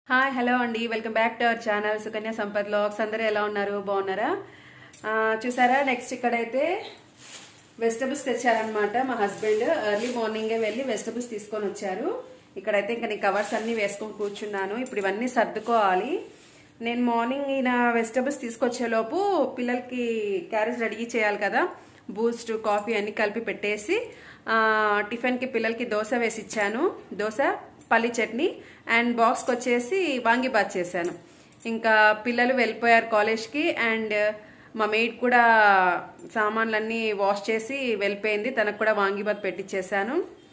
hi hello అండి welcome back to our channel Sukanya Sampath లాక్స్ అందరూ ఎలా ఉన్నారు బాగున్నారా ఆ, చూసారా నెక్స్ట్ ఇక్కడైతే వెజిటబుల్స్ తెచ్చారనమాట మా హస్బెండ్ ఎర్లీ మార్నింగే వెళ్ళి వెజిటబుల్స్ తీసుకొని వచ్చారు ఇక్కడైతే ఇంకా నేను కవర్స్ అన్ని వేసుకొని కూర్చున్నాను ఇప్పుడు ఇవన్నీ సర్దుకోవాలి నేను మార్నింగ్ ఈయన వెజిటబుల్స్ తీసుకొచ్చేలోపు పిల్లలకి క్యారేజ్ రెడీ చేయాలి కదా బూస్ట్ కాఫీ అన్ని కలిపి పెట్టేసి ఆ, టిఫిన్కి పిల్లలకి దోశ వేసి ఇచ్చాను దోశ పల్లి చట్నీ అండ్ బాక్స్కి వచ్చేసి వాంగిబాత్ చేశాను ఇంకా పిల్లలు వెళ్ళిపోయారు కాలేజ్కి అండ్ మా మెయిడ్ కూడా సామాన్లన్నీ వాష్ చేసి వెళ్ళిపోయింది తనకు కూడా వాంగిబాత్ పెట్టించేశాను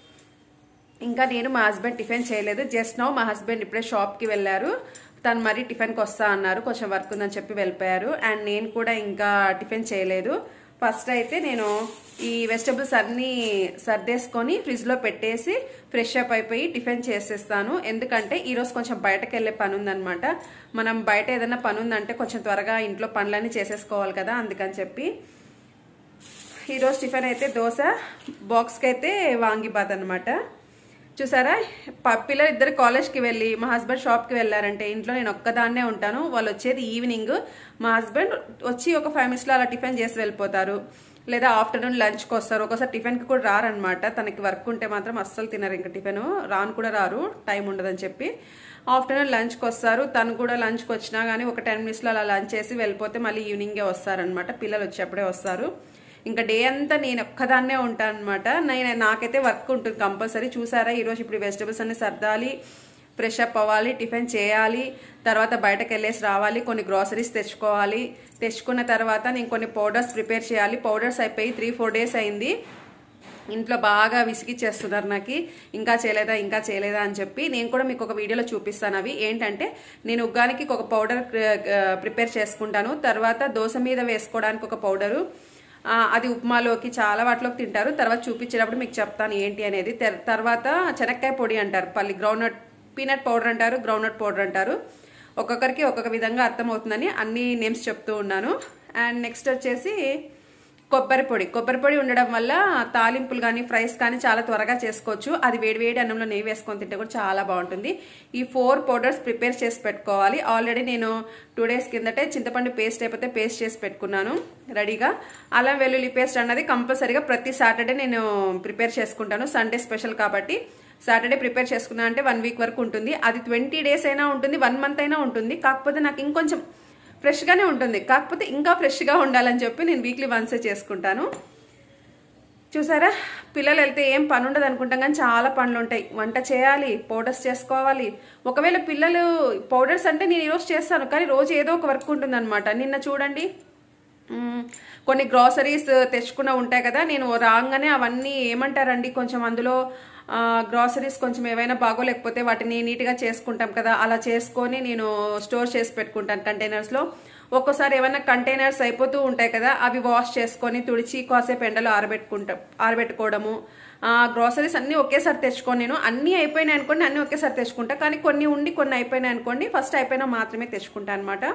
ఇంకా నేను మా హస్బెండ్ టిఫిన్ చేయలేదు జస్ట్ నో మా హస్బెండ్ ఇప్పుడే షాప్కి వెళ్ళారు తను మరీ టిఫిన్కి వస్తా అన్నారు కొంచెం వర్క్ ఉందని చెప్పి వెళ్ళిపోయారు అండ్ నేను కూడా ఇంకా టిఫిన్ చేయలేదు ఫస్ట్ అయితే నేను ఈ వెజిటబుల్స్ అన్నీ సర్దేసుకొని ఫ్రిడ్జ్లో పెట్టేసి ఫ్రెష్ అప్ అయిపోయి టిఫిన్ చేసేస్తాను ఎందుకంటే ఈరోజు కొంచెం బయటకు వెళ్ళే పని ఉందనమాట మనం బయట ఏదైనా పని ఉందంటే కొంచెం త్వరగా ఇంట్లో పనులన్నీ చేసేసుకోవాలి కదా అందుకని చెప్పి ఈరోజు టిఫిన్ అయితే దోశ బాక్స్కి అయితే వాంగిబాత్ అనమాట చూసారా ప- పిల్లలు ఇద్దరు కాలేజ్కి వెళ్ళి మా హస్బెండ్ షాప్కి వెళ్ళారంటే ఇంట్లో నేను ఒక్కదాన్నే ఉంటాను వాళ్ళు వచ్చేది ఈవినింగ్ మా హస్బెండ్ వచ్చి ఒక ఫైవ్ మినిట్స్లో అలా టిఫిన్ చేసి వెళ్ళిపోతారు లేదా ఆఫ్టర్నూన్ లంచ్కి వస్తారు ఒకసారి టిఫిన్కి కూడా రారనమాట తనకి వర్క్ ఉంటే మాత్రం అస్సలు తినరు ఇంకా టిఫిన్ రాను కూడా రారు టైం ఉండదని చెప్పి ఆఫ్టర్నూన్ లంచ్కి వస్తారు తను కూడా లంచ్కి వచ్చినా కానీ ఒక టెన్ మినిట్స్లో అలా లంచ్ చేసి వెళ్ళిపోతే మళ్ళీ ఈవినింగే వస్తారనమాట పిల్లలు వచ్చేప్పుడే వస్తారు ఇంకా డే అంతా నేను ఒక్కదాన్నే ఉంటాను అనమాట నేను నాకైతే వర్క్ ఉంటుంది కంపల్సరీ చూసారా ఈరోజు ఇప్పుడు వెజిటబుల్స్ అన్ని సర్దాలి ఫ్రెష్ అప్ అవ్వాలి టిఫిన్ చేయాలి తర్వాత బయటకు వెళ్ళేసి రావాలి కొన్ని గ్రాసరీస్ తెచ్చుకోవాలి తెచ్చుకున్న తర్వాత నేను కొన్ని పౌడర్స్ ప్రిపేర్ చేయాలి పౌడర్స్ అయిపోయి త్రీ ఫోర్ డేస్ అయింది ఇంట్లో బాగా విసిగిచ్చేస్తున్నారు నాకు ఇంకా చేయలేదా ఇంకా చేయలేదా అని చెప్పి నేను కూడా మీకు ఒక వీడియోలో చూపిస్తాను అవి ఏంటంటే నేను ఉగ్గానికి ఒక పౌడర్ ప్రిపేర్ చేసుకుంటాను తర్వాత దోశ మీద వేసుకోవడానికి ఒక పౌడరు ఆ, అది ఉప్మాలోకి చాలా వాటిలోకి తింటారు తర్వాత చూపించేటప్పుడు మీకు చెప్తాను ఏంటి అనేది తెర్- తర్వాత శనక్కాయ పొడి అంటారు పల్లి గ్రౌండ్నట్ పీనట్ పౌడర్ అంటారు గ్రౌండ్నట్ పౌడర్ అంటారు ఒక్కొక్కరికి ఒక్కొక్క విధంగా అర్థమవుతుందని అన్ని నేమ్స్ చెప్తూ ఉన్నాను అండ్ నెక్స్ట్ వచ్చేసి కొబ్బరి పొడి కొబ్బరి పొడి ఉండడం వల్ల తాలింపులు కానీ ఫ్రైస్ కానీ చాలా త్వరగా చేసుకోవచ్చు అది వేడి వేడి అన్నంలో నెయ్యి వేసుకొని తింటే కూడా చాలా బాగుంటుంది ఈ ఫోర్ పౌడర్స్ ప్రిపేర్ చేసి పెట్టుకోవాలి ఆల్రెడీ నేను టూ డేస్ కిందటే చింతపండు పేస్ట్ అయిపోతే పేస్ట్ చేసి పెట్టుకున్నాను రెడీగా అల్లం వెల్లుల్లి పేస్ట్ అన్నది కంపల్సరీగా ప్రతి సాటర్డే నేను ప్రిపేర్ చేసుకుంటాను సండే స్పెషల్ కాబట్టి సాటర్డే ప్రిపేర్ చేసుకున్నా అంటే వన్ వీక్ వరకు ఉంటుంది అది ట్వంటీ డేస్ అయినా ఉంటుంది వన్ మంత్ అయినా ఉంటుంది కాకపోతే నాకు ఇంకొంచెం ఫ్రెష్గానే ఉంటుంది కాకపోతే ఇంకా ఫ్రెష్గా ఉండాలని చెప్పి నేను వీక్లీ వన్సే చేసుకుంటాను చూసారా పిల్లలు వెళ్తే ఏం పని ఉండదు అనుకుంటాం కానీ చాలా పనులు ఉంటాయి వంట చేయాలి పౌడర్స్ చేసుకోవాలి ఒకవేళ పిల్లలు పౌడర్స్ అంటే నేను ఈరోజు చేస్తాను కానీ రోజు ఏదో ఒక వర్క్ ఉంటుంది అనమాట నిన్న చూడండి మ్మ్, కొన్ని గ్రాసరీస్ తెచ్చుకున్న ఉంటాయి కదా నేను రాగానే అవన్నీ ఏమంటారండి కొంచెం అందులో గ్రాసరీస్ కొంచెం ఏవైనా బాగోలేకపోతే వాటిని నీట్గా చేసుకుంటాం కదా అలా చేసుకొని నేను స్టోర్ చేసి పెట్టుకుంటాను కంటైనర్స్లో ఒక్కోసారి ఏమైనా కంటైనర్స్ అయిపోతూ ఉంటాయి కదా అవి వాష్ చేసుకొని తుడిచి కాసేపు ఎండలో ఆరబెట్టుకుంటాం ఆరబెట్టుకోవడము గ్రాసరీస్ అన్నీ ఒకేసారి తెచ్చుకొని నేను అన్నీ అయిపోయినాయి అనుకోండి అన్నీ ఒకేసారి తెచ్చుకుంటా కానీ కొన్ని ఉండి కొన్ని అయిపోయినాయి అనుకోండి ఫస్ట్ అయిపోయినా మాత్రమే తెచ్చుకుంటా అనమాట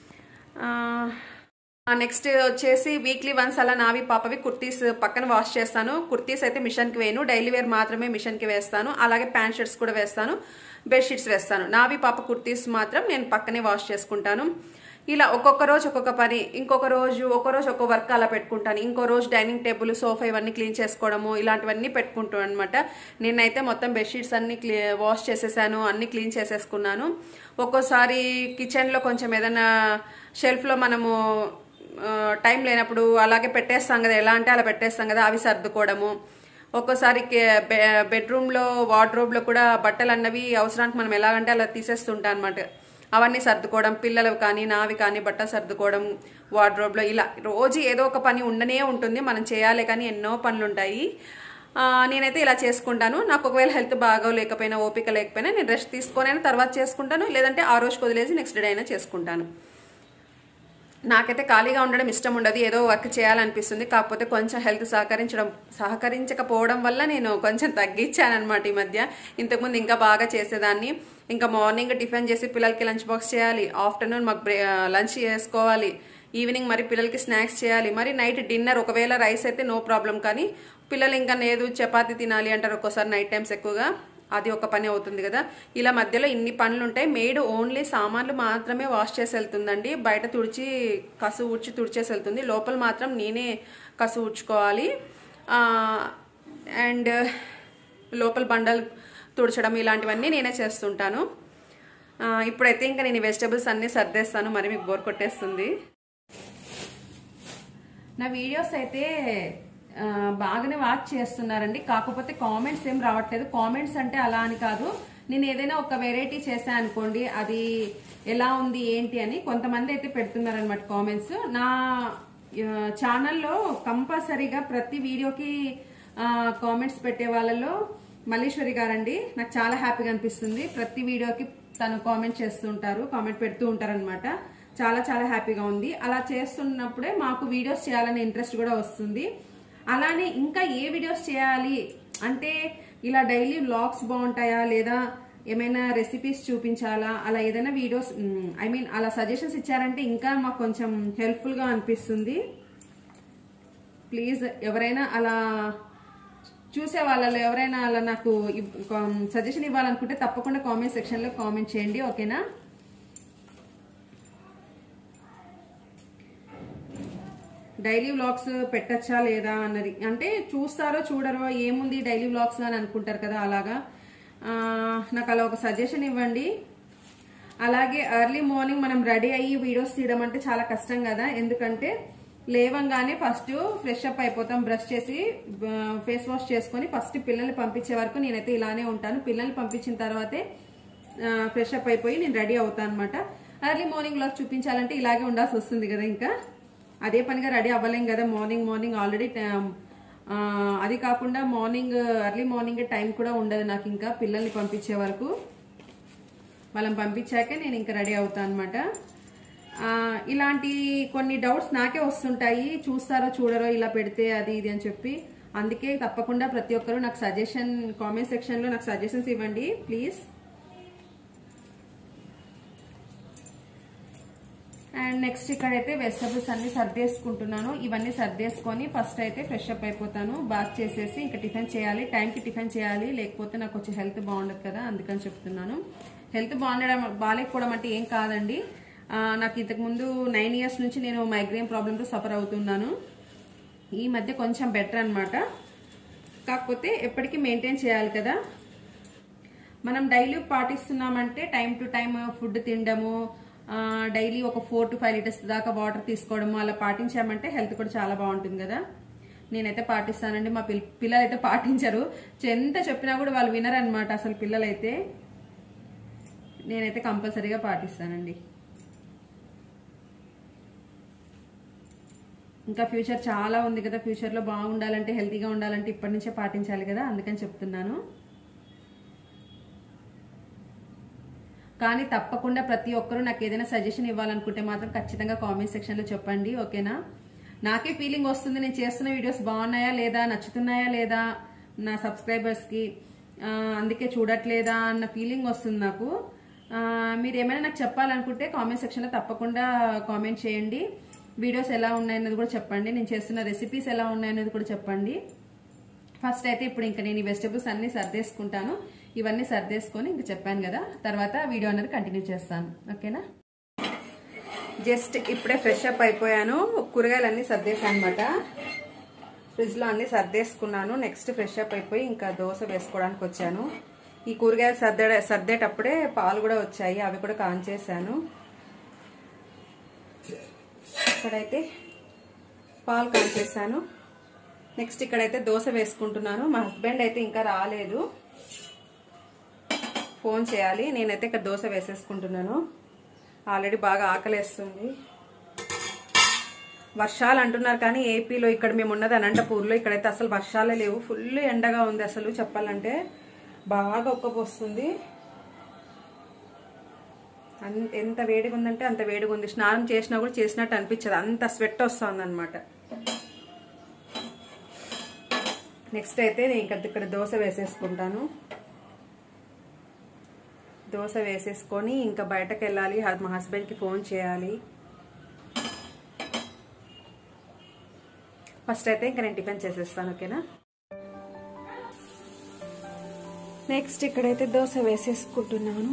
నెక్స్ట్ వచ్చేసి వీక్లీ వన్స్ అలా నావి పాపవి కుర్తీస్ పక్కన వాష్ చేస్తాను కుర్తీస్ అయితే మిషన్కి వేయను డైలీ వేర్ మాత్రమే మిషన్కి వేస్తాను అలాగే ప్యాంట్ షర్ట్స్ కూడా వేస్తాను బెడ్షీట్స్ వేస్తాను నావి పాప కుర్తీస్ మాత్రం నేను పక్కనే వాష్ చేసుకుంటాను ఇలా ఒక్కొక్క రోజు ఒక్కొక్క పని ఇంకొక రోజు ఒక రోజు ఒక్కొక్క వర్క్ అలా పెట్టుకుంటాను ఇంకో రోజు డైనింగ్ టేబుల్ సోఫా ఇవన్నీ క్లీన్ చేసుకోవడము ఇలాంటివన్నీ పెట్టుకుంటాను అనమాట నేనైతే మొత్తం బెడ్షీట్స్ అన్ని క్లీ వాష్ చేసేసాను అన్ని క్లీన్ చేసేసుకున్నాను ఒక్కోసారి కిచెన్లో కొంచెం ఏదైనా షెల్ఫ్లో మనము ఆ, టైం లేనప్పుడు అలాగే పెట్టేస్తాం కదా ఎలా అంటే అలా పెట్టేస్తాం కదా అవి సర్దుకోవడము ఒక్కోసారి కే- బె- బెడ్రూమ్లో వార్డ్రోబ్లో కూడా బట్టలు అన్నవి అవసరానికి మనం ఎలాగంటే అలా తీసేస్తుంటాం అనమాట అవన్నీ సర్దుకోవడం పిల్లలవి కానీ నావి కానీ బట్టలు సర్దుకోవడం వార్డ్రోబ్లో ఇలా రోజు ఏదో ఒక పని ఉండనే ఉంటుంది మనం చేయాలి కానీ ఎన్నో పనులు ఉంటాయి ఆ, నేనైతే ఇలా చేసుకుంటాను నాకు ఒకవేళ హెల్త్ బాగా లేకపోయినా ఓపిక లేకపోయినా నేను రెస్ట్ తీసుకొని తర్వాత చేసుకుంటాను లేదంటే ఆ రోజు వదిలేసి నెక్స్ట్ డే అయినా చేసుకుంటాను నాకైతే ఖాళీగా ఉండడం ఇష్టం ఉండదు ఏదో వర్క్ చేయాలనిపిస్తుంది కాకపోతే కొంచెం హెల్త్ సహకరించడం సహకరించకపోవడం వల్ల నేను కొంచెం తగ్గించాను అనమాట ఈ మధ్య ఇంతకుముందు ఇంకా బాగా చేసేదాన్ని ఇంకా మార్నింగ్ టిఫిన్ చేసి పిల్లలకి లంచ్ బాక్స్ చేయాలి ఆఫ్టర్నూన్ మాకు బ్రే లంచ్ చేసుకోవాలి ఈవినింగ్ మరి పిల్లలకి స్నాక్స్ చేయాలి మరి నైట్ డిన్నర్ ఒకవేళ రైస్ అయితే నో ప్రాబ్లం కానీ పిల్లలు ఇంకా లేదు చపాతీ తినాలి అంటారు ఒక్కోసారి నైట్ టైమ్స్ ఎక్కువగా అది ఒక పని అవుతుంది కదా ఇలా మధ్యలో ఇన్ని పనులు ఉంటాయి మేడ్ ఓన్లీ సామాన్లు మాత్రమే వాష్ చేసి వెళ్తుందండి బయట తుడిచి కసు ఊడ్చి తుడిచేసి వెళ్తుంది లోపల మాత్రం నేనే కసు ఊడ్చుకోవాలి అండ్ లోపల బండలు తుడచడం ఇలాంటివన్నీ నేనే చేస్తుంటాను ఆ, ఇప్పుడైతే ఇంకా నేను వెజిటబుల్స్ అన్నీ సర్దేస్తాను మరి మీకు బోర్ కొట్టేస్తుంది నా వీడియోస్ అయితే ఆ, బాగానే వాచ్ చేస్తున్నారండి కాకపోతే కామెంట్స్ ఏం రావట్లేదు కామెంట్స్ అంటే అలా అని కాదు నేను ఏదైనా ఒక వెరైటీ చేశాను అనుకోండి అది ఎలా ఉంది ఏంటి అని కొంతమంది అయితే పెడుతున్నారనమాట కామెంట్స్ నా ఆ, ఛానల్లో కంపల్సరీగా ప్రతి వీడియోకి కామెంట్స్ పెట్టే వాళ్ళలో మల్లీశ్వరి గారండి నాకు చాలా హ్యాపీగా అనిపిస్తుంది ప్రతి వీడియోకి తను కామెంట్ చేస్తుంటారు కామెంట్ పెడుతూ ఉంటారనమాట చాలా చాలా హ్యాపీగా ఉంది అలా చేస్తున్నప్పుడే మాకు వీడియోస్ చేయాలనే ఇంట్రెస్ట్ కూడా వస్తుంది అలానే ఇంకా ఏ వీడియోస్ చేయాలి అంటే ఇలా డైలీ వ్లాగ్స్ బాగుంటాయా లేదా ఏమైనా రెసిపీస్ చూపించాలా అలా ఏదైనా వీడియోస్ ఐ మీన్ అలా సజెషన్స్ ఇచ్చారంటే ఇంకా మాకు కొంచెం హెల్ప్ఫుల్గా అనిపిస్తుంది ప్లీజ్ ఎవరైనా అలా చూసే వాళ్ళలో ఎవరైనా అలా నాకు సజెషన్ ఇవ్వాలనుకుంటే తప్పకుండా కామెంట్ సెక్షన్లో కామెంట్ చేయండి ఓకేనా డైలీ వ్లాగ్స్ పెట్టచ్చా లేదా అన్నది అంటే చూస్తారో చూడరో ఏముంది డైలీ వ్లాగ్స్ అని అనుకుంటారు కదా అలాగా ఆ, నాకు అలా ఒక సజెషన్ ఇవ్వండి అలాగే ఎర్లీ మార్నింగ్ మనం రెడీ అయ్యి వీడియోస్ తీయడం అంటే చాలా కష్టం కదా ఎందుకంటే లేవంగానే ఫస్ట్ ఫ్రెష్ అప్ అయిపోతాం బ్రష్ చేసి ఫేస్ వాష్ చేసుకొని ఫస్ట్ పిల్లల్ని పంపించే వరకు నేనైతే ఇలానే ఉంటాను పిల్లల్ని పంపించిన తర్వాతే ఫ్రెష్ అప్ అయిపోయి నేను రెడీ అవుతాను అనమాట ఎర్లీ మార్నింగ్ లో చూపించాలంటే ఇలాగే ఉండాల్సి వస్తుంది కదా ఇంకా అదే పనిగా రెడీ అవ్వలేం కదా మార్నింగ్ మార్నింగ్ ఆల్రెడీ అది కాకుండా మార్నింగ్ ఎర్లీ మార్నింగ్ టైం కూడా ఉండదు నాకు ఇంకా పిల్లల్ని పంపించే వరకు వాళ్ళని పంపించాకే నేను ఇంకా రెడీ అవుతాను అనమాట ఇలాంటి కొన్ని డౌట్స్ నాకే వస్తుంటాయి చూస్తారో చూడరో ఇలా పెడితే అది ఇది అని చెప్పి అందుకే తప్పకుండా ప్రతి ఒక్కరూ నాకు సజెషన్ కామెంట్ సెక్షన్లో నాకు సజెషన్స్ ఇవ్వండి ప్లీజ్ అండ్ నెక్స్ట్ ఇక్కడైతే వెజిటబుల్స్ అన్ని సర్దేసుకుంటున్నాను ఇవన్నీ సర్దేసుకొని ఫస్ట్ అయితే ఫ్రెష్ అప్ అయిపోతాను బాత్ చేసేసి ఇంకా టిఫిన్ చేయాలి టైంకి టిఫిన్ చేయాలి లేకపోతే నాకు వచ్చే హెల్త్ బాగుండదు కదా అందుకని చెప్తున్నాను హెల్త్ బాగుండడం బాగాలేకపోవడం అంటే ఏం కాదండి ఆ, నాకు ఇంతకు ముందు నైన్ ఇయర్స్ నుంచి నేను మైగ్రేన్ ప్రాబ్లంతో సఫర్ అవుతున్నాను ఈ మధ్య కొంచెం బెటర్ అన్నమాట కాకపోతే ఎప్పటికీ మెయింటైన్ చేయాలి కదా మనం డైలీ పాటిస్తున్నామంటే టైం టు టైం ఫుడ్ తినడము డైలీ ఒక ఫోర్ టు ఫైవ్ లీటర్స్ దాకా వాటర్ తీసుకోవడము అలా పాటించామంటే హెల్త్ కూడా చాలా బాగుంటుంది కదా నేనైతే పాటిస్తానండి మా పిల్ పిల్లలు అయితే పాటించరు ఎంత చెప్పినా కూడా వాళ్ళు వినరనమాట అసలు పిల్లలైతే నేనైతే కంపల్సరీగా పాటిస్తానండి ఇంకా ఫ్యూచర్ చాలా ఉంది కదా ఫ్యూచర్లో బాగుండాలంటే హెల్తీగా ఉండాలంటే ఇప్పటి నుంచే పాటించాలి కదా అందుకని చెప్తున్నాను కానీ తప్పకుండా ప్రతి ఒక్కరూ నాకు ఏదైనా సజెషన్ ఇవ్వాలనుకుంటే మాత్రం ఖచ్చితంగా కామెంట్ సెక్షన్లో చెప్పండి ఓకేనా నాకే ఫీలింగ్ వస్తుంది నేను చేస్తున్న వీడియోస్ బాగున్నాయా లేదా నచ్చుతున్నాయా లేదా నా సబ్స్క్రైబర్స్కి ఆ, అందుకే చూడట్లేదా అన్న ఫీలింగ్ వస్తుంది నాకు ఆ, మీరు ఏమైనా నాకు చెప్పాలనుకుంటే కామెంట్ సెక్షన్లో తప్పకుండా కామెంట్ చేయండి వీడియోస్ ఎలా ఉన్నాయన్నది కూడా చెప్పండి నేను చేస్తున్న రెసిపీస్ ఎలా ఉన్నాయన్నది కూడా చెప్పండి ఫస్ట్ అయితే ఇప్పుడు ఇంకా నేను ఈ వెజిటబుల్స్ అన్ని సర్దేసుకుంటాను ఇవన్నీ సర్దేసుకొని ఇంకా చెప్పాను కదా తర్వాత వీడియో అనేది కంటిన్యూ చేస్తాను ఓకేనా జస్ట్ ఇప్పుడే ఫ్రెష్ అప్ అయిపోయాను కూరగాయలు అన్ని సర్దేశాను అనమాట ఫ్రిడ్జ్లో అన్ని సర్దేసుకున్నాను నెక్స్ట్ ఫ్రెష్ అప్ అయిపోయి ఇంకా దోశ వేసుకోవడానికి వచ్చాను ఈ కూరగాయలు సర్దే సర్దేటప్పుడే పాలు కూడా వచ్చాయి అవి కూడా కాన్ చేశాను ఇక్కడైతే పాలు కాన్ చేశాను నెక్స్ట్ ఇక్కడైతే దోశ వేసుకుంటున్నాను మా హస్బెండ్ అయితే ఇంకా రాలేదు ఫోన్ చేయాలి నేనైతే ఇక్కడ దోశ వేసేసుకుంటున్నాను ఆల్రెడీ బాగా ఆకలేస్తుంది వర్షాలు అంటున్నారు కానీ ఏపీలో ఇక్కడ మేము ఉన్నది అనంతపూర్లో ఇక్కడైతే అసలు వర్షాలే లేవు ఫుల్ ఎండగా ఉంది అసలు చెప్పాలంటే బాగా ఒక్కపోస్తుంది అన్- ఎంత వేడిగా ఉందంటే అంత వేడిగా ఉంది స్నానం చేసినా కూడా చేసినట్టు అనిపించదు అంత స్వెట్ వస్తుంది అనమాట నెక్స్ట్ అయితే నేను ఇంకా ఇక్కడ దోశ వేసేసుకుంటాను దోశ వేసేసుకొని ఇంకా బయటకు వెళ్ళాలి హ- మా హస్బెండ్కి ఫోన్ చేయాలి ఫస్ట్ అయితే ఇంకా నేను టిఫిన్ చేసేస్తాను ఓకేనా నెక్స్ట్ ఇక్కడైతే దోశ వేసేసుకుంటున్నాను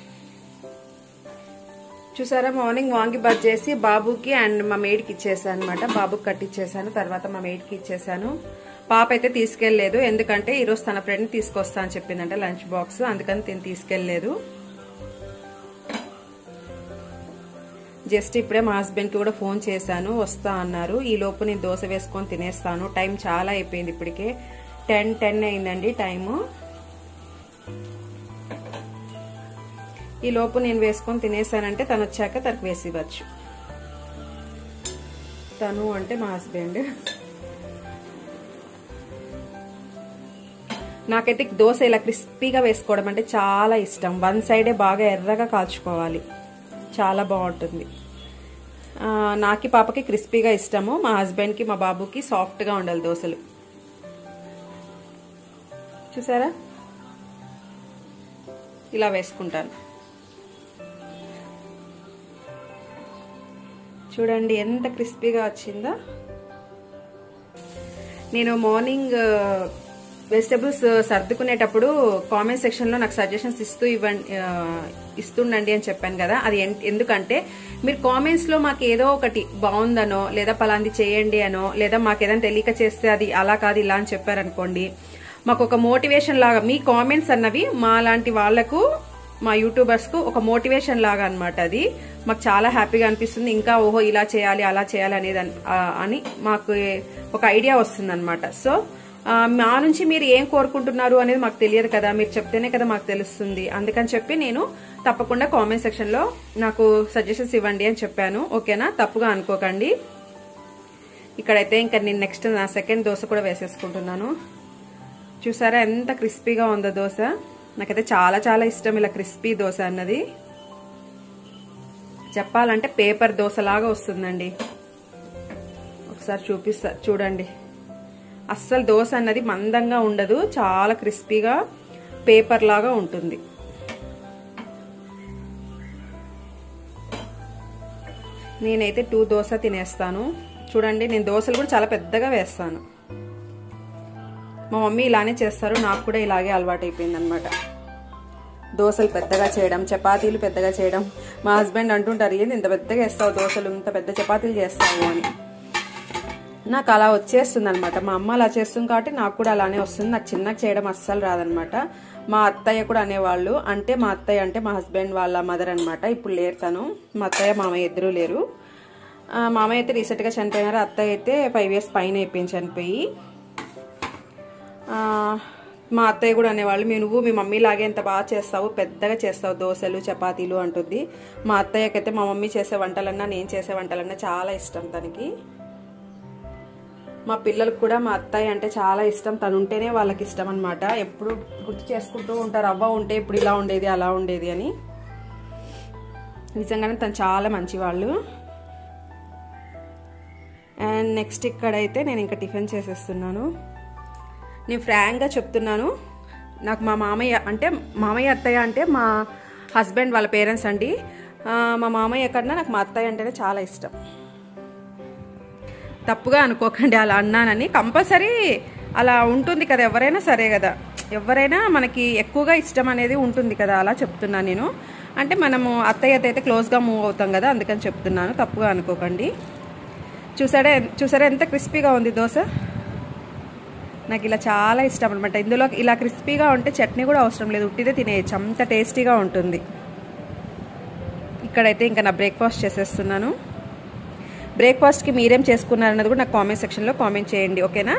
చూసారా మార్నింగ్ వాంగి బజ్ చేసి బాబుకి అండ్ మా మేడ్కి ఇచ్చేసాను అనమాట బాబుకి కట్టిచ్చేసాను తర్వాత మా మేడ్కి ఇచ్చేసాను పాప అయితే తీసుకెళ్లేదు ఎందుకంటే ఈరోజు తన ఫ్రెండ్ తీసుకొస్తా అని చెప్పిందంటే లంచ్ బాక్స్ అందుకని తిని తీసుకెళ్లేదు జస్ట్ ఇప్పుడే మా హస్బెండ్కి కూడా ఫోన్ చేశాను వస్తా అన్నారు ఈ లోపు నేను దోశ వేసుకొని తినేస్తాను టైం చాలా అయిపోయింది ఇప్పటికే టెన్ టెన్ అయిందండి టైము ఈ లోపు నేను వేసుకొని తినేసానంటే తను వచ్చాక తనకు వేసి ఇవ్వచ్చు తను అంటే మా హస్బెండ్ నాకైతే దోశ ఇలా క్రిస్పీగా వేసుకోవడం అంటే చాలా ఇష్టం వన్ సైడే బాగా ఎర్రగా కాల్చుకోవాలి చాలా బాగుంటుంది నాకి పాపకి క్రిస్పీగా ఇష్టము మా హస్బెండ్కి మా బాబుకి సాఫ్ట్గా ఉండాలి దోశలు చూసారా ఇలా వేసుకుంటాను చూడండి ఎంత క్రిస్పీగా వచ్చిందో నేను మార్నింగ్ వెజిటబుల్స్ సర్దుకునేటప్పుడు కామెంట్ సెక్షన్లో నాకు సజెషన్స్ ఇస్తూ ఇవ్వండి ఇస్తుండండి అని చెప్పాను కదా అది ఎందుకంటే మీరు కామెంట్స్లో మాకు ఏదో ఒకటి బాగుందనో లేదా పలాంది చేయండి అనో లేదా మాకు ఏదైనా తెలియక చేస్తే అది అలా కాదు ఇలా అని చెప్పారనుకోండి మాకు ఒక మోటివేషన్ లాగా మీ కామెంట్స్ అన్నవి మా లాంటి వాళ్లకు మా యూట్యూబర్స్ కు ఒక మోటివేషన్ లాగా అనమాట అది మాకు చాలా హ్యాపీగా అనిపిస్తుంది ఇంకా ఓహో ఇలా చేయాలి అలా చేయాలి అనేది అని మాకు ఒక ఐడియా వస్తుంది అనమాట సో మా నుంచి మీరు ఏం కోరుకుంటున్నారు అనేది మాకు తెలియదు కదా మీరు చెప్తేనే కదా మాకు తెలుస్తుంది అందుకని చెప్పి నేను తప్పకుండా కామెంట్ సెక్షన్ లో నాకు సజెషన్స్ ఇవ్వండి అని చెప్పాను ఓకేనా తప్పుగా అనుకోకండి ఇక్కడైతే ఇంకా నేను నెక్స్ట్ నా సెకండ్ దోశ కూడా వేసేసుకుంటున్నాను చూసారా ఎంత క్రిస్పీగా ఉందో దోశ నాకైతే చాలా చాలా ఇష్టం ఇలా క్రిస్పీ దోశ అన్నది చెప్పాలంటే పేపర్ దోశలాగా వస్తుందండి ఒకసారి చూపిస్తా చూడండి అస్సలు దోశ అన్నది మందంగా ఉండదు చాలా క్రిస్పీగా పేపర్ లాగా ఉంటుంది నేనైతే టూ దోశ తినేస్తాను చూడండి నేను దోశలు కూడా చాలా పెద్దగా వేస్తాను మా మమ్మీ ఇలానే చేస్తారు నాకు కూడా ఇలాగే అలవాటు అయిపోయింది అనమాట దోశలు పెద్దగా చేయడం చపాతీలు పెద్దగా చేయడం మా హస్బెండ్ అంటుంటారు ఏంది ఇంత పెద్దగా వేస్తావు దోశలు ఇంత పెద్ద చపాతీలు చేస్తావు అని నాకు అలా వచ్చేస్తుంది అనమాట మా అమ్మ అలా చేస్తుంది కాబట్టి నాకు కూడా అలానే వస్తుంది నాకు చిన్నగా చేయడం అస్సలు రాదనమాట మా అత్తయ్య కూడా అనేవాళ్ళు అంటే మా అత్తయ్య అంటే మా హస్బెండ్ వాళ్ళ మదర్ అనమాట ఇప్పుడు లేరు తను మా అత్తయ్య మామయ్య ఇద్దరు లేరు మామయ్య అయితే రీసెంట్గా చనిపోయినారు అత్తయ్య అయితే ఫైవ్ ఇయర్స్ పైన అయిపోయింది చనిపోయి మా అత్తయ్య కూడా అనేవాళ్ళు మీ నువ్వు మీ మమ్మీ లాగే ఎంత బాగా చేస్తావు పెద్దగా చేస్తావు దోశలు చపాతీలు అంటుంది మా అత్తయ్యకైతే మా మమ్మీ చేసే వంటలన్నా నేను చేసే వంటలన్నా చాలా ఇష్టం తనకి మా పిల్లలకు కూడా మా అత్తయ్య అంటే చాలా ఇష్టం తను ఉంటేనే వాళ్ళకి ఇష్టం అనమాట ఎప్పుడు గుర్తు చేసుకుంటూ ఉంటారు అవ్వ ఉంటే ఇప్పుడు ఇలా ఉండేది అలా ఉండేది అని నిజంగానే తను చాలా మంచివాళ్ళు అండ్ నెక్స్ట్ ఇక్కడైతే నేను ఇంకా టిఫిన్ చేసేస్తున్నాను నేను ఫ్రాంక్గా చెప్తున్నాను నాకు మా మామయ్య అంటే మామయ్య అత్తయ్య అంటే మా హస్బెండ్ వాళ్ళ పేరెంట్స్ అండి మా మామయ్య కన్నా నాకు మా అత్తయ్య అంటేనే చాలా ఇష్టం తప్పుగా అనుకోకండి అలా అన్నానని కంపల్సరీ అలా ఉంటుంది కదా ఎవరైనా సరే కదా ఎవరైనా మనకి ఎక్కువగా ఇష్టం అనేది ఉంటుంది కదా అలా చెప్తున్నాను నేను అంటే మనము అత్తయ్యతో అయితే క్లోజ్గా మూవ్ అవుతాం కదా అందుకని చెప్తున్నాను తప్పుగా అనుకోకండి చూసాడే చూసారా ఎంత క్రిస్పీగా ఉంది దోశ నాకు ఇలా చాలా ఇష్టం అనమాట ఇందులో ఇలా క్రిస్పీగా ఉంటే చట్నీ కూడా అవసరం లేదు ఉట్టిదే తినేయచ్చు అంత టేస్టీగా ఉంటుంది ఇక్కడైతే ఇంకా నా బ్రేక్ఫాస్ట్ చేసేస్తున్నాను బ్రేక్ఫాస్ట్కి మీరేం చేసుకున్నారన్నది కూడా నాకు కామెంట్ సెక్షన్లో కామెంట్ చేయండి ఓకేనా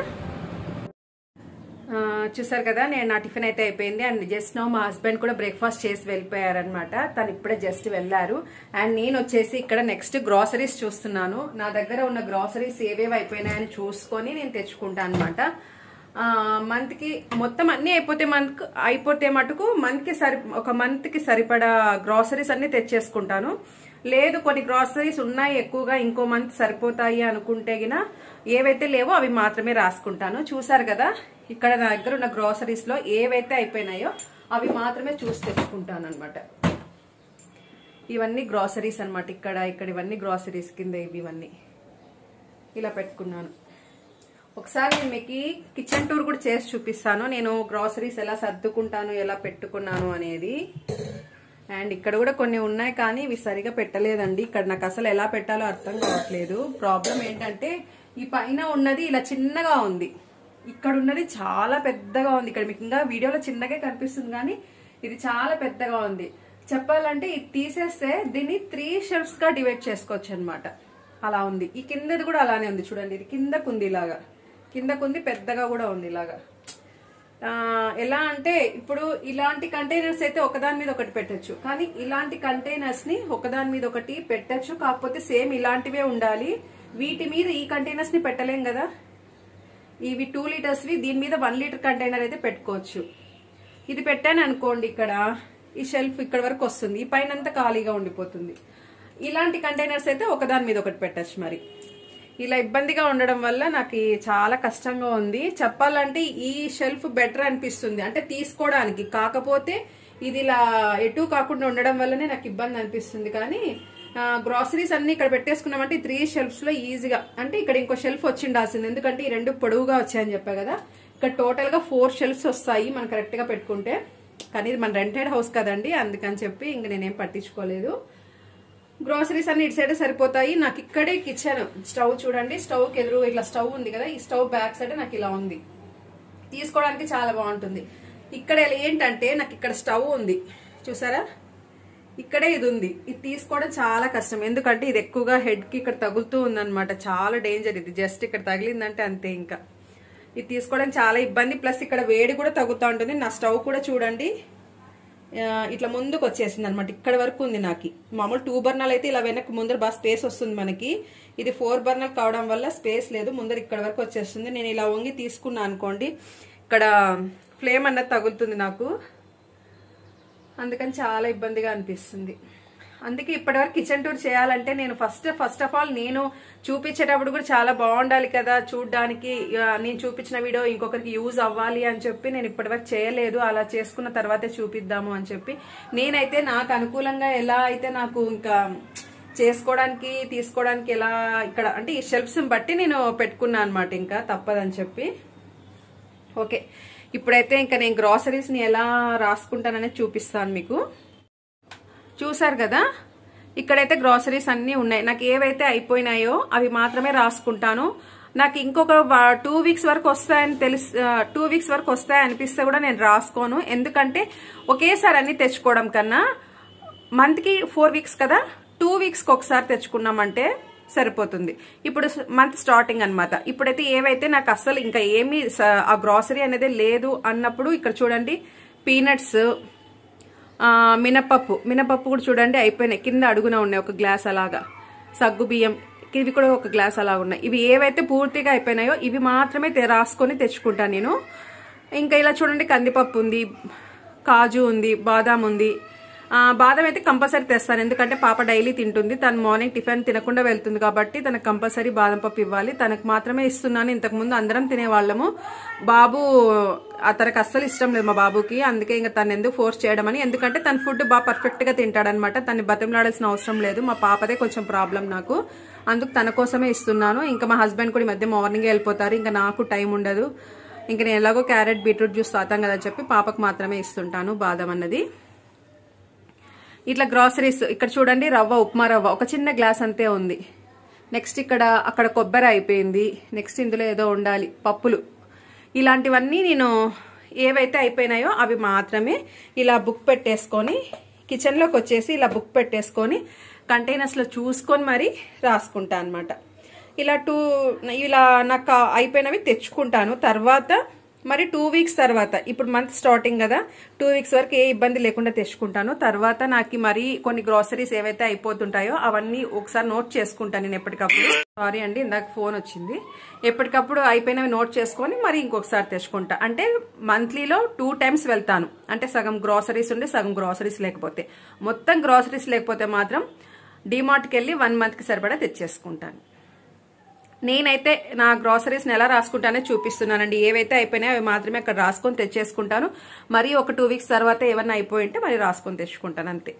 చూసారు కదా నేను నా టిఫిన్ అయితే అయిపోయింది అండ్ జస్ట్ నో మా హస్బెండ్ కూడా బ్రేక్ఫాస్ట్ చేసి వెళ్ళిపోయారనమాట తను ఇప్పుడే జస్ట్ వెళ్ళారు అండ్ నేను వచ్చేసి ఇక్కడ నెక్స్ట్ గ్రాసరీస్ చూస్తున్నాను నా దగ్గర ఉన్న గ్రాసరీస్ ఏవేవి అయిపోయినాయని చూసుకొని నేను తెచ్చుకుంటాను అనమాట మంత్ కి మొత్తం అన్ని అయిపోతే మంత్ అయిపోతే మటుకు మంత్ కి సరి ఒక మంత్ కి సరిపడా గ్రాసరీస్ అన్ని తెచ్చేసుకుంటాను లేదు కొన్ని గ్రాసరీస్ ఉన్నాయి ఎక్కువగా ఇంకో మంత్ సరిపోతాయి అనుకుంటే గిన ఏవైతే లేవో అవి మాత్రమే రాసుకుంటాను చూసారు కదా ఇక్కడ నా దగ్గర ఉన్న గ్రాసరీస్ లో ఏవైతే అయిపోయినాయో అవి మాత్రమే చూసి తెచ్చుకుంటాను అనమాట ఇవన్నీ గ్రాసరీస్ అనమాట ఇక్కడ ఇక్కడ ఇవన్నీ గ్రాసరీస్ కింద ఇవి ఇవన్నీ ఇలా పెట్టుకున్నాను ఒకసారి నేను మీకు కిచెన్ టూర్ కూడా చేసి చూపిస్తాను నేను గ్రాసరీస్ ఎలా సర్దుకుంటాను ఎలా పెట్టుకున్నాను అనేది అండ్ ఇక్కడ కూడా కొన్ని ఉన్నాయి కానీ ఇవి సరిగా పెట్టలేదండి ఇక్కడ నాకు అసలు ఎలా పెట్టాలో అర్థం కావట్లేదు ప్రాబ్లం ఏంటంటే ఈ పైన ఉన్నది ఇలా చిన్నగా ఉంది ఇక్కడ ఉన్నది చాలా పెద్దగా ఉంది ఇక్కడ మీకు ఇంకా వీడియోలో చిన్నగా కనిపిస్తుంది కానీ ఇది చాలా పెద్దగా ఉంది చెప్పాలంటే ఇది తీసేస్తే దీన్ని త్రీ షెల్ఫ్స్ గా డివైడ్ చేసుకోవచ్చు అనమాట అలా ఉంది ఈ కిందది కూడా అలానే ఉంది చూడండి ఇది కిందకుంది ఇలాగా కిందకుంది పెద్దగా కూడా ఉంది ఇలాగా ఆ, ఎలా అంటే ఇప్పుడు ఇలాంటి కంటైనర్స్ అయితే ఒకదాని మీద ఒకటి పెట్టొచ్చు కానీ ఇలాంటి కంటైనర్స్ ని ఒకదాని మీద ఒకటి పెట్టొచ్చు కాకపోతే సేమ్ ఇలాంటివే ఉండాలి వీటి మీద ఈ కంటైనర్స్ ని పెట్టలేం కదా ఇవి టూ లీటర్స్ వి దీని మీద వన్ లీటర్ కంటైనర్ అయితే పెట్టుకోవచ్చు ఇది పెట్టాను అనుకోండి ఇక్కడ ఈ షెల్ఫ్ ఇక్కడ వరకు వస్తుంది ఈ పైన అంతా ఖాళీగా ఉండిపోతుంది ఇలాంటి కంటైనర్స్ అయితే ఒకదాని మీద ఒకటి పెట్టచ్చు మరి ఇలా ఇబ్బందిగా ఉండడం వల్ల నాకు ఈ చాలా కష్టంగా ఉంది చెప్పాలంటే ఈ షెల్ఫ్ బెటర్ అనిపిస్తుంది అంటే తీసుకోవడానికి కాకపోతే ఇది ఇలా ఎటు కాకుండా ఉండడం వల్లనే నాకు ఇబ్బంది అనిపిస్తుంది కానీ గ్రాసరీస్ అన్ని ఇక్కడ పెట్టేసుకున్నామంటే త్రీ షెల్ఫ్స్ లో ఈజీగా అంటే ఇక్కడ ఇంకో షెల్ఫ్ వచ్చి ఉండాల్సింది ఎందుకంటే ఈ రెండు పొడవుగా వచ్చాయని చెప్పా కదా ఇక్కడ టోటల్ గా ఫోర్ షెల్ఫ్స్ వస్తాయి మనం కరెక్ట్ గా పెట్టుకుంటే కానీ ఇది మన రెంటెడ్ హౌస్ కదండి అందుకని చెప్పి ఇంక నేనేం పట్టించుకోలేదు గ్రోసరీస్ అన్ని ఇటు సైడ్ సరిపోతాయి నాకు ఇక్కడే కిచెన్ స్టవ్ చూడండి స్టవ్ కి ఎదురు ఇట్లా స్టవ్ ఉంది కదా ఈ స్టవ్ బ్యాక్ సైడ్ నాకు ఇలా ఉంది తీసుకోవడానికి చాలా బాగుంటుంది ఇక్కడ ఏంటంటే నాకు ఇక్కడ స్టవ్ ఉంది చూసారా ఇక్కడే ఇది ఉంది ఇది తీసుకోవడం చాలా కష్టం ఎందుకంటే ఇది ఎక్కువగా హెడ్ కి ఇక్కడ తగులుతూ ఉందన్నమాట చాలా డేంజర్ ఇది జస్ట్ ఇక్కడ తగిలిందంటే అంతే ఇంకా ఇది తీసుకోవడం చాలా ఇబ్బంది ప్లస్ ఇక్కడ వేడి కూడా తగ్గుతూ ఉంటుంది నా స్టవ్ కూడా చూడండి ఆ, ఇట్లా ముందుకు వచ్చేసింది అనమాట ఇక్కడ వరకు ఉంది నాకు మామూలు టూ బర్నల్ అయితే ఇలా వెనక్కి ముందర బాగా స్పేస్ వస్తుంది మనకి ఇది ఫోర్ బర్నల్ కావడం వల్ల స్పేస్ లేదు ముందర ఇక్కడ వరకు వచ్చేస్తుంది నేను ఇలా వంగి తీసుకున్నా అనుకోండి ఇక్కడ ఫ్లేమ్ అన్నది తగులుతుంది నాకు అందుకని చాలా ఇబ్బందిగా అనిపిస్తుంది అందుకే ఇప్పటివరకు కిచెన్ టూర్ చేయాలంటే నేను ఫస్ట్ ఫస్ట్ ఆఫ్ ఆల్ నేను చూపించేటప్పుడు కూడా చాలా బాగుండాలి కదా చూడడానికి ఆ, నేను చూపించిన వీడియో ఇంకొకరికి యూజ్ అవ్వాలి అని చెప్పి నేను ఇప్పటివరకు చేయలేదు అలా చేసుకున్న తర్వాతే చూపిద్దాము అని చెప్పి నేనైతే నాకు అనుకూలంగా ఎలా అయితే నాకు ఇంకా చేసుకోవడానికి తీసుకోవడానికి ఎలా ఇక్కడ అంటే ఈ షెల్ఫ్స్ బట్టి నేను పెట్టుకున్నా అనమాట ఇంకా తప్పదని చెప్పి ఓకే ఇప్పుడైతే ఇంకా నేను గ్రాసరీస్ ని ఎలా రాసుకుంటాననేది చూపిస్తాను మీకు చూసారు కదా ఇక్కడైతే గ్రాసరీస్ అన్నీ ఉన్నాయి నాకు ఏవైతే అయిపోయినాయో అవి మాత్రమే రాసుకుంటాను నాకు ఇంకొక టూ వీక్స్ వరకు వస్తాయని తెలిసి టూ వీక్స్ వరకు వస్తాయి అనిపిస్తే కూడా నేను రాసుకోను ఎందుకంటే ఒకేసారి అన్ని తెచ్చుకోవడం కన్నా మంత్ కి ఫోర్ వీక్స్ కదా టూ వీక్స్ కి ఒకసారి తెచ్చుకున్నామంటే సరిపోతుంది ఇప్పుడు మంత్ స్టార్టింగ్ అన్నమాట ఇప్పుడైతే ఏవైతే నాకు అస్సలు ఇంకా ఏమీ స- ఆ గ్రాసరీ అనేది లేదు అన్నప్పుడు ఇక్కడ చూడండి పీనట్స్ ఆ, మినపప్పు మినపప్పు కూడా చూడండి అయిపోయినాయి కింద అడుగున ఉన్నాయి ఒక గ్లాస్ అలాగా సగ్గు బియ్యం ఇవి కూడా ఒక గ్లాస్ అలా ఉన్నాయి ఇవి ఏవైతే పూర్తిగా అయిపోయినాయో ఇవి మాత్రమే తె- రాసుకొని తెచ్చుకుంటాను నేను ఇంకా ఇలా చూడండి కందిపప్పు ఉంది కాజు ఉంది బాదాం ఉంది ఆ, బాదం అయితే కంపల్సరీ తెస్తాను ఎందుకంటే పాప డైలీ తింటుంది తను మార్నింగ్ టిఫిన్ తినకుండా వెళ్తుంది కాబట్టి తనకు కంపల్సరీ బాదం పప్పు ఇవ్వాలి తనకు మాత్రమే ఇస్తున్నాను ఇంతకు ముందు అందరం తినేవాళ్ళము బాబు ఆ తనకు అస్సలు ఇష్టం లేదు మా బాబుకి అందుకే ఇంకా తను ఎందుకు ఫోర్స్ చేయడం అని ఎందుకంటే తన ఫుడ్ బాగా పర్ఫెక్ట్ గా తింటాడనమాట తను బతిమలాడాల్సిన అవసరం లేదు మా పాపదే కొంచెం ప్రాబ్లం నాకు అందుకు తన కోసమే ఇస్తున్నాను ఇంకా మా హస్బెండ్ కూడా ఈ మధ్య మార్నింగ్ వెళ్ళిపోతారు ఇంకా నాకు టైం ఉండదు ఇంకా నేను ఎలాగో క్యారెట్ బీట్రూట్ జ్యూస్ తాతాం కదా అని చెప్పి పాపకు మాత్రమే ఇస్తుంటాను బాదం అన్నది ఇట్లా గ్రాసరీస్ ఇక్కడ చూడండి రవ్వ ఉప్మా రవ్వ ఒక చిన్న గ్లాస్ అంతే ఉంది నెక్స్ట్ ఇక్కడ అక్కడ కొబ్బరి అయిపోయింది నెక్స్ట్ ఇందులో ఏదో ఉండాలి పప్పులు ఇలాంటివన్నీ నేను ఏవైతే అయిపోయినాయో అవి మాత్రమే ఇలా బుక్ పెట్టేసుకొని కిచెన్లోకి వచ్చేసి ఇలా బుక్ పెట్టేసుకొని కంటైనర్స్లో చూసుకొని మరి రాసుకుంటా అనమాట ఇలా టూ ఇలా నాకు అయిపోయినవి తెచ్చుకుంటాను తర్వాత మరి టూ వీక్స్ తర్వాత ఇప్పుడు మంత్ స్టార్టింగ్ కదా టూ వీక్స్ వరకు ఏ ఇబ్బంది లేకుండా తెచ్చుకుంటాను తర్వాత నాకు మరి కొన్ని గ్రాసరీస్ ఏవైతే అయిపోతుంటాయో అవన్నీ ఒకసారి నోట్ చేసుకుంటాను నేను ఎప్పటికప్పుడు సారీ అండి ఇందాక ఫోన్ వచ్చింది ఎప్పటికప్పుడు అయిపోయినవి నోట్ చేసుకొని మరి ఇంకొకసారి తెచ్చుకుంటా అంటే మంత్లీలో టూ టైమ్స్ వెళ్తాను అంటే సగం గ్రాసరీస్ ఉండి సగం గ్రాసరీస్ లేకపోతే మొత్తం గ్రాసరీస్ లేకపోతే మాత్రం డిమార్ట్కి వెళ్ళి వన్ మంత్కి సరిపడా తెచ్చేసుకుంటాను నేనైతే నా గ్రాసరీస్ ఎలా రాసుకుంటానే చూపిస్తున్నానండి ఏవైతే అయిపోయినాయో అవి మాత్రమే అక్కడ రాసుకొని తెచ్చేసుకుంటాను మరి ఒక టూ వీక్స్ తర్వాత ఏమన్నా అయిపోయి ఉంటే మరి రాసుకొని తెచ్చుకుంటాను అంతే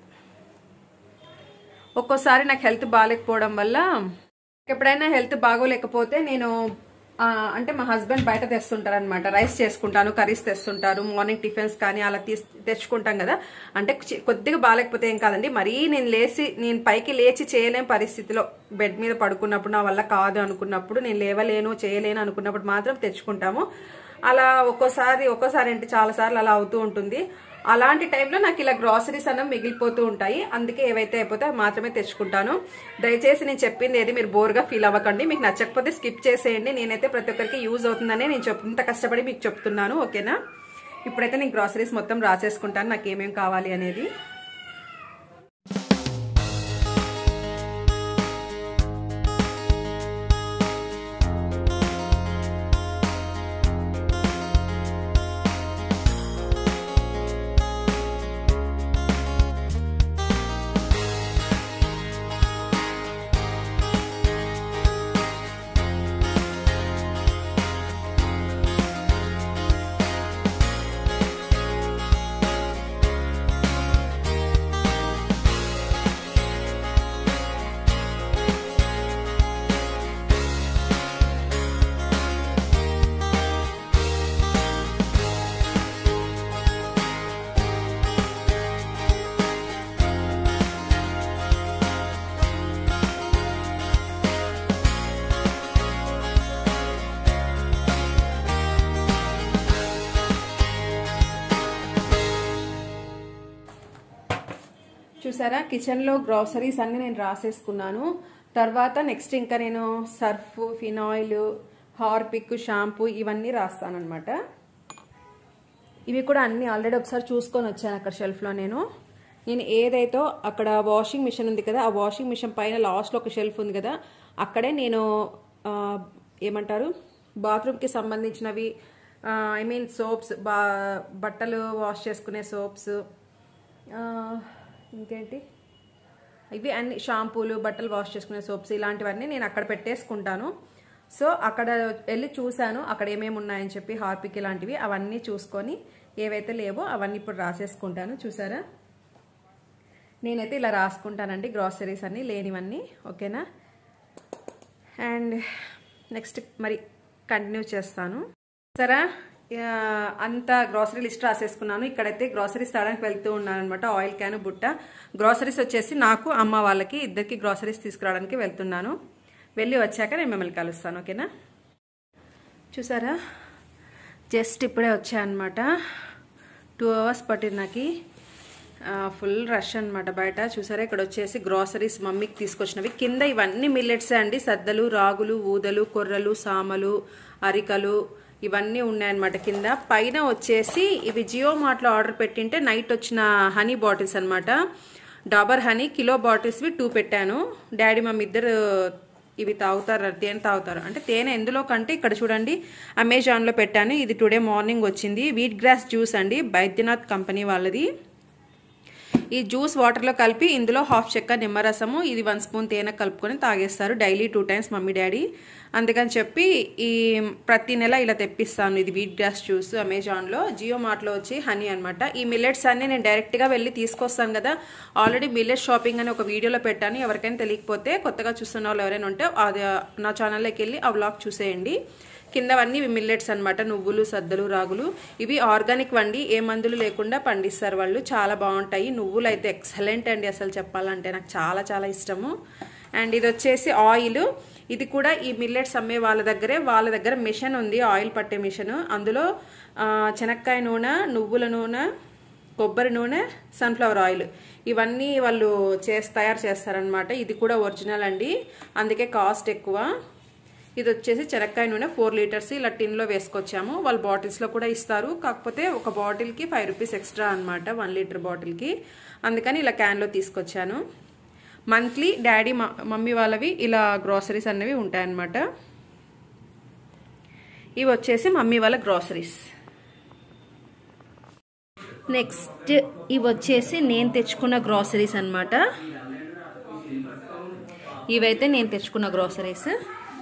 ఒక్కోసారి నాకు హెల్త్ బాగాలేకపోవడం వల్ల ఎప్పుడైనా హెల్త్ బాగోలేకపోతే నేను ఆ, అంటే మా హస్బెండ్ బయట తెస్తుంటారు అనమాట రైస్ చేసుకుంటాను కర్రీస్ తెస్తుంటారు మార్నింగ్ టిఫిన్స్ కానీ అలా తీస్ తెచ్చుకుంటాం కదా అంటే చి- కొద్దిగా బాగాలేకపోతే ఏం కాదండి మరీ నేను లేచి నేను పైకి లేచి చేయలేని పరిస్థితిలో బెడ్ మీద పడుకున్నప్పుడు నా వల్ల కాదు అనుకున్నప్పుడు నేను లేవలేను చేయలేను అనుకున్నప్పుడు మాత్రం తెచ్చుకుంటాము అలా ఒక్కోసారి ఒక్కోసారి అంటే చాలా సార్లు అలా అవుతూ ఉంటుంది అలాంటి టైంలో నాకు ఇలా గ్రాసరీస్ అన్న మిగిలిపోతూ ఉంటాయి అందుకే ఏవైతే అయిపోతే అవి మాత్రమే తెచ్చుకుంటాను దయచేసి నేను చెప్పింది ఏది మీరు బోర్గా ఫీల్ అవ్వకండి మీకు నచ్చకపోతే స్కిప్ చేసేయండి నేనైతే ప్రతి ఒక్కరికి యూజ్ అవుతుందని నేను చెప్ ఇంత కష్టపడి మీకు చెప్తున్నాను ఓకేనా ఇప్పుడైతే నేను గ్రాసరీస్ మొత్తం రాసేసుకుంటాను నాకు ఏమేమి కావాలి అనేది చూసారా కిచెన్లో గ్రాసరీస్ అన్ని నేను రాసేసుకున్నాను తర్వాత నెక్స్ట్ ఇంకా నేను సర్ఫ్ ఫినాయిల్ హార్పిక్ షాంపూ ఇవన్నీ రాస్తానన్నమాట ఇవి కూడా అన్ని ఆల్రెడీ ఒకసారి చూసుకొని వచ్చాను అక్కడ షెల్ఫ్లో నేను నేను ఏదైతే అక్కడ వాషింగ్ మిషన్ ఉంది కదా ఆ వాషింగ్ మిషన్ పైన లాస్ట్లో ఒక షెల్ఫ్ ఉంది కదా అక్కడే నేను ఆ, ఏమంటారు బాత్రూమ్కి సంబంధించినవి ఐ మీన్ సోప్స్ బా బట్టలు వాష్ చేసుకునే సోప్స్ ఇంకేంటి ఇవి అన్ని షాంపూలు బట్టలు వాష్ చేసుకునే సోప్స్ ఇలాంటివన్నీ నేను అక్కడ పెట్టేసుకుంటాను సో అక్కడ వెళ్ళి చూశాను అక్కడ ఏమేమి ఉన్నాయని చెప్పి హార్పిక్ ఇలాంటివి అవన్నీ చూసుకొని ఏవైతే లేవో అవన్నీ ఇప్పుడు రాసేసుకుంటాను చూసారా నేనైతే ఇలా రాసుకుంటానండి గ్రాసరీస్ అన్ని లేనివన్నీ ఓకేనా అండ్ నెక్స్ట్ మరి కంటిన్యూ చేస్తాను సరా ఆ, అంత గ్రాసరీ లిస్ట్ రాసేసుకున్నాను ఇక్కడైతే గ్రాసరీస్ తేడానికి వెళ్తూ ఉన్నాను అనమాట ఆయిల్ క్యాన్ బుట్ట గ్రాసరీస్ వచ్చేసి నాకు అమ్మ వాళ్ళకి ఇద్దరికి గ్రాసరీస్ తీసుకురావడానికి వెళ్తున్నాను వెళ్ళి వచ్చాక నేను మిమ్మల్ని కలుస్తాను ఓకేనా చూసారా జస్ట్ ఇప్పుడే వచ్చా అనమాట టూ అవర్స్ పట్టింది నాకు ఫుల్ రష్ అనమాట బయట చూసారా ఇక్కడ వచ్చేసి గ్రాసరీస్ మమ్మీకి తీసుకొచ్చినవి కింద ఇవన్నీ మిల్లెట్సే అండి సద్దలు రాగులు ఊదలు కొర్రలు సామలు అరికలు ఇవన్నీ ఉన్నాయన్నమాట కింద పైన వచ్చేసి ఇవి జియో మార్ట్లో ఆర్డర్ పెట్టింటే నైట్ వచ్చిన హనీ బాటిల్స్ అనమాట డాబర్ హనీ కిలో బాటిల్స్వి టూ పెట్టాను డాడీ మమ్మీ ఇద్దరు ఇవి తాగుతారు తేనె తాగుతారు అంటే తేనె ఎందులో కంటే ఇక్కడ చూడండి అమెజాన్లో పెట్టాను ఇది టుడే మార్నింగ్ వచ్చింది వీట్ గ్రాస్ జ్యూస్ అండి బైద్యనాథ్ కంపెనీ వాళ్ళది ఈ జ్యూస్ వాటర్లో కలిపి ఇందులో హాఫ్ చెక్క నిమ్మరసము ఇది వన్ స్పూన్ తేనె కలుపుకొని తాగేస్తారు daily two times mummy daddy అందుకని చెప్పి ఈ ప్రతి నెల ఇలా తెప్పిస్తాను ఇది వీట్ గ్రాస్ జ్యూస్ అమెజాన్లో జియో మార్ట్లో వచ్చి హనీ అనమాట ఈ మిల్లెట్స్ అన్ని నేను డైరెక్ట్గా వెళ్ళి తీసుకొస్తాను కదా ఆల్రెడీ మిల్లెట్ షాపింగ్ అని ఒక వీడియోలో పెట్టాను ఎవరికైనా తెలియకపోతే కొత్తగా చూస్తున్న వాళ్ళు ఎవరైనా ఉంటే అది నా ఛానల్లోకి వెళ్ళి ఆ వ్లాగ్ చూసేయండి కిందవన్నీ మిల్లెట్స్ అన్నమాట నువ్వులు సద్దలు రాగులు ఇవి ఆర్గానిక్ వండి ఏ మందులు లేకుండా పండిస్తారు వాళ్ళు చాలా బాగుంటాయి నువ్వులు అయితే ఎక్సలెంట్ అండి అసలు చెప్పాలంటే నాకు చాలా చాలా ఇష్టము అండ్ ఇది వచ్చేసి ఆయిల్ ఇది కూడా ఈ మిల్లెట్స్ అమ్మే వాళ్ళ దగ్గరే వాళ్ళ దగ్గర మిషన్ ఉంది ఆయిల్ పట్టే మిషన్ అందులో ఆ, శనక్కాయ నూనె నువ్వుల నూనె కొబ్బరి నూనె సన్ఫ్లవర్ ఆయిల్ ఇవన్నీ వాళ్ళు చేసి తయారు చేస్తారనమాట ఇది కూడా ఒరిజినల్ అండి అందుకే కాస్ట్ ఎక్కువ ఇది వచ్చేసి చెనక్కాయ నూనె ఫోర్ లీటర్స్ ఇలా టిన్లో వేసుకొచ్చాము వాళ్ళు బాటిల్స్లో కూడా ఇస్తారు కాకపోతే ఒక బాటిల్కి ఫైవ్ రూపీస్ ఎక్స్ట్రా అనమాట వన్ లీటర్ బాటిల్కి అందుకని ఇలా క్యాన్లో తీసుకొచ్చాను మంత్లీ డాడీ మమ్మీ వాళ్ళవి ఇలా గ్రాసరీస్ అనేవి ఉంటాయన్నమాట ఇవి వచ్చేసి మమ్మీ వాళ్ళ గ్రాసరీస్ నెక్స్ట్ ఇవి వచ్చేసి నేను తెచ్చుకున్న గ్రాసరీస్ అనమాట ఇవైతే నేను తెచ్చుకున్న గ్రాసరీస్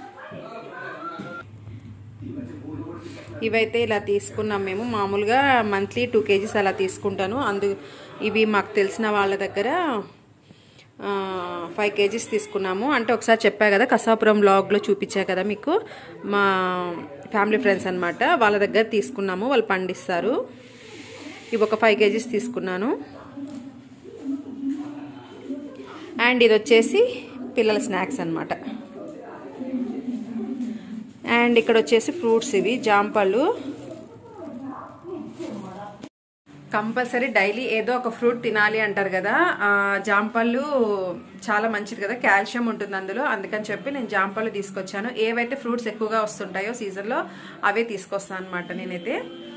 ఇవైతే ఇలా తీసుకున్నాం మేము మామూలుగా మంత్లీ టూ కేజీస్ అలా తీసుకుంటాను అందు ఇవి మాకు తెలిసిన వాళ్ళ దగ్గర ఫైవ్ కేజీస్ తీసుకున్నాము అంటే ఒకసారి చెప్పా కదా కసాపురం బ్లాగ్లో చూపించా కదా మీకు మా ఫ్యామిలీ ఫ్రెండ్స్ అనమాట వాళ్ళ దగ్గర తీసుకున్నాము వాళ్ళు పండిస్తారు ఇవి ఒక ఫైవ్ కేజీస్ తీసుకున్నాను అండ్ ఇది వచ్చేసి పిల్లల స్నాక్స్ అనమాట అండ్ ఇక్కడ వచ్చేసి ఫ్రూట్స్ ఇవి జాంపళ్ళు కంపల్సరీ డైలీ ఏదో ఒక ఫ్రూట్ తినాలి అంటారు కదా ఆ, జాంపళ్ళు చాలా మంచిది కదా కాల్షియం ఉంటుంది అందులో అందుకని చెప్పి నేను జాంపళ్ళు తీసుకొచ్చాను ఏవైతే ఫ్రూట్స్ ఎక్కువగా వస్తుంటాయో సీజన్లో అవే తీసుకొస్తాను అనమాట నేనైతే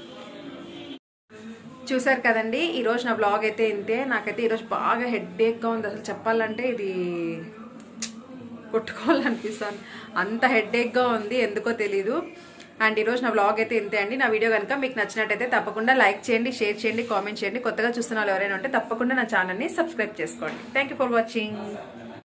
చూసారు కదండి ఈరోజు నా బ్లాగ్ అయితే ఇంతే నాకైతే ఈరోజు బాగా హెడ్ఏక్గా ఉంది అసలు చెప్పాలంటే ఇది కొట్టుకోవాలనిపిస్తాను అంత హెడ్ఏక్గా ఉంది ఎందుకో తెలీదు అండ్ ఈరోజు నా బ్లాగ్ అయితే ఇంతే అండి నా వీడియో కనుక మీకు నచ్చినట్టయితే తప్పకుండా లైక్ చేయండి షేర్ చేయండి కామెంట్ చేయండి కొత్తగా చూస్తున్న వాళ్ళు ఎవరైనా ఉంటే తప్పకుండా నా ఛానల్ని సబ్స్క్రైబ్ చేసుకోండి థ్యాంక్ ఫర్ వాచింగ్